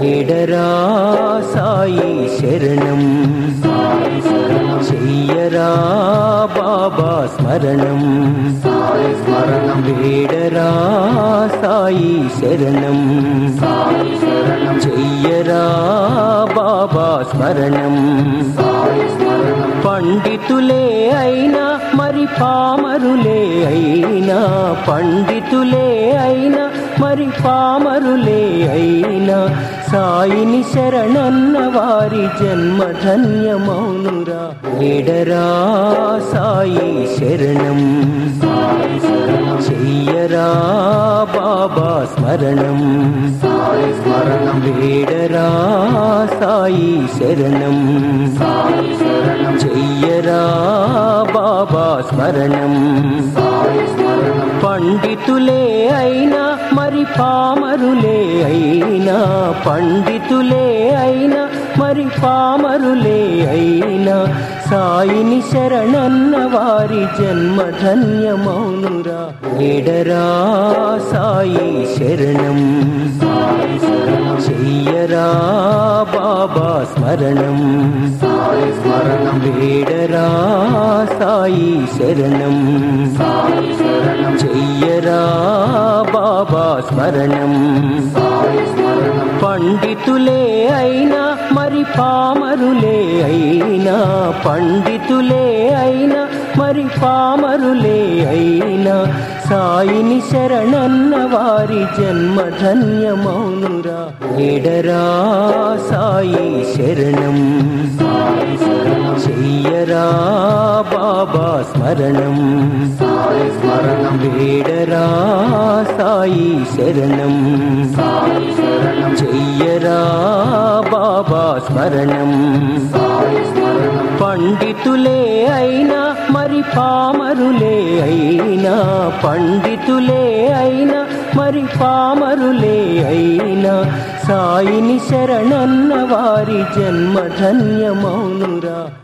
ఎడరా సాయి శరణం చెయ్యరా బాబా స్మరణం సాయి స్మరణం వేడరా సాయి శరణం సాయి శరణం చెయ్యరా బాబా స్మరణం సాయి స్మరణం పండితులే అయినా మరి పామరులే అయినా పండితులే అయినా మరి పామరులే అయినా సాయిని శరణన్న వారి జన్మ ధన్యమౌనురా ఎడరా సాయి శరణం సాయి శరణం చెయ్యరా బాబా స్మరణం సాయి స్మరణం వేడరా సాయి శరణం సాయి శరణం చెయ్యరా బాబా స్మరణం సాయి స్మరణం పండితులే అయినా మరి పామరులే అయినా పండితులే అయినా మరి పామరులే అయినా సాయిని శరణన్న వారి జన్మ ధన్యమౌనురా ఎడరా సాయి శరణం సాయి శరణం చెయ్యరా బాబా స్మరణం సాయి స్మరణం వేడరా సాయి శరణం సాయి శరణం చెయ్యరా బాబా స్మరణం సాయి స్మరణం పండితులే అయినా మరి పామరులే అయినా పండితులే అయినా మరి పామరులే అయినా సాయిని శరణన్న వారి జన్మ ధన్యమౌనురా ఎడరా సాయి శరణం సాయి శరణం చెయ్యరా బాబా స్మరణం సాయి స్మరణం వేడరా సాయి శరణం సాయి శరణం చెయ్యరా బాబా స్మరణం సాయి స్మరణం పండితులే అయినా మరి పామరులే అయినా పండితులే అయినా మరి పామరులే అయినా సాయిని శరణన్న వారి జన్మ ధన్యమౌనురా